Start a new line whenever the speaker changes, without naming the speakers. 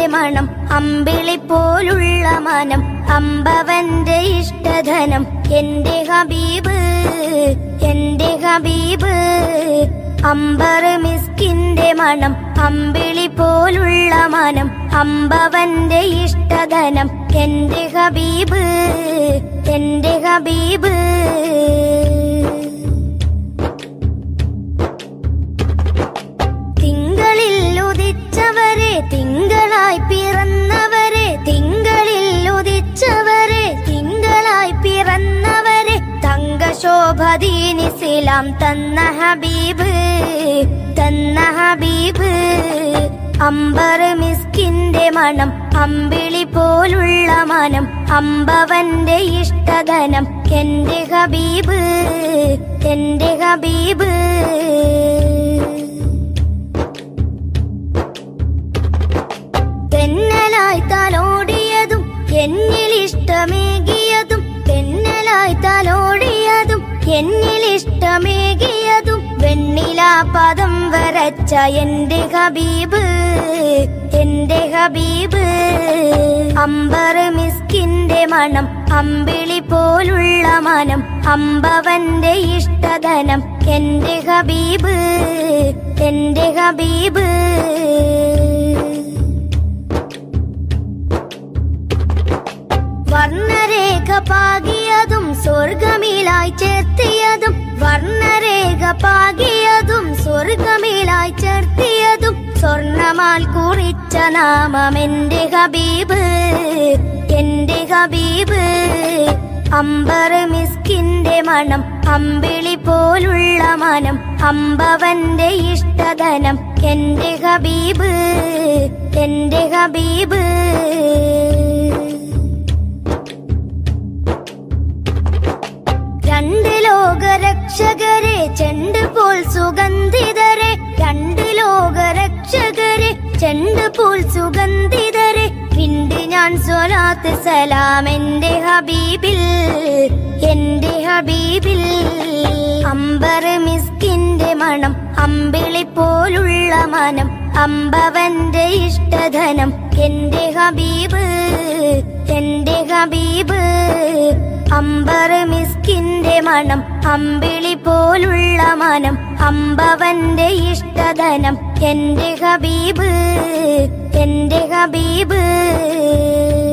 മണം അമ്പിളി പോലുള്ള മനം അമ്പവന്റെ ഇഷ്ടധനം എന്റെ ഹബീബ് എന്റെ ഹബീബ് അമ്പർ മിസ്കിന്റെ മണം അമ്പിളി പോലുള്ള മനം അമ്പവന്റെ ഇഷ്ടധനം എന്റെ ഹബീബ് എന്റെ ഹബീബ് തിങ്കളിൽ ഉദിച്ചവരെ തിങ്കളായി പിറന്നവരെ തിങ്കളിൽ ഉദിച്ചവരെ തിങ്കളായി പിറന്നവരെ തങ്കശോഭദീനിസിലാം തന്ന ഹബീബ് തന്ന ഹബീബ് അമ്പർ മിസ്കിന്റെ മണം അമ്പിളി പോലുള്ള മനം അമ്പവന്റെ ഇഷ്ടധനം എന്റെ ഹബീബ് എന്റെ ഹബീബ് തെന്നലായി തലോടിയതും എന്നിൽ ഇഷ്ടമേകിയതും തെന്നലായി തലോടിയതും എന്നിൽ ഇഷ്ടമേകിയതും വെണ്ണില പദം വരച്ച എന്റെ ഹബീബ് എന്റെ ഹബീബ് അമ്പർ മിസ്കിന്റെ മണം അമ്പിളി പോലുള്ള മനം അമ്പവന്റെ ഇഷ്ടധനം എന്റെ ഹബീബ് എന്റെ ഹബീബ് വർണ്ണരേഖ പാകിയതും സ്വർഗമിലായി ചേർത്തിയതും വർണ്ണരേഖ പാകിയതും സ്വർഗമിലായി ചേർത്തിയതും സ്വർണമാൽ കുറിച്ച നാമം എന്റെ ഹബീബ് എന്റെ ഹബീബ് അമ്പർ മിസ്കിന്റെ മണം അമ്പിളി പോലുള്ള മനം അമ്പവന്റെ ഇഷ്ടധനം എന്റെ ഹബീബ് എന്റെ ഹബീബ് രണ്ട് ലോകരക്ഷകരെ ചെണ്ട് പോൽ സുഗന്ധിതരെ രണ്ട് ലോകരക്ഷകരെ ചെണ്ട് പോൽ സുഗന്ധിതരെ വിണ്ട് ഞാൻ സ്വലാത്ത് സലാം എന്റെ ഹബീബിൽ എന്റെ ഹബീബിൽ അമ്പർ മിസ്കിന്റെ മണം അമ്പിളി പോലുള്ള മനം അമ്പവന്റെ ഇഷ്ടധനം എന്റെ ഹബീബ് എന്റെ ഹബീബ് അമ്പർ മിസ്കിന്റെ മണം അമ്പിളി പോലുള്ള മനം അമ്പവന്റെ ഇഷ്ടധനം എന്റെ ഹബീബ് എന്റെ ഹബീബ്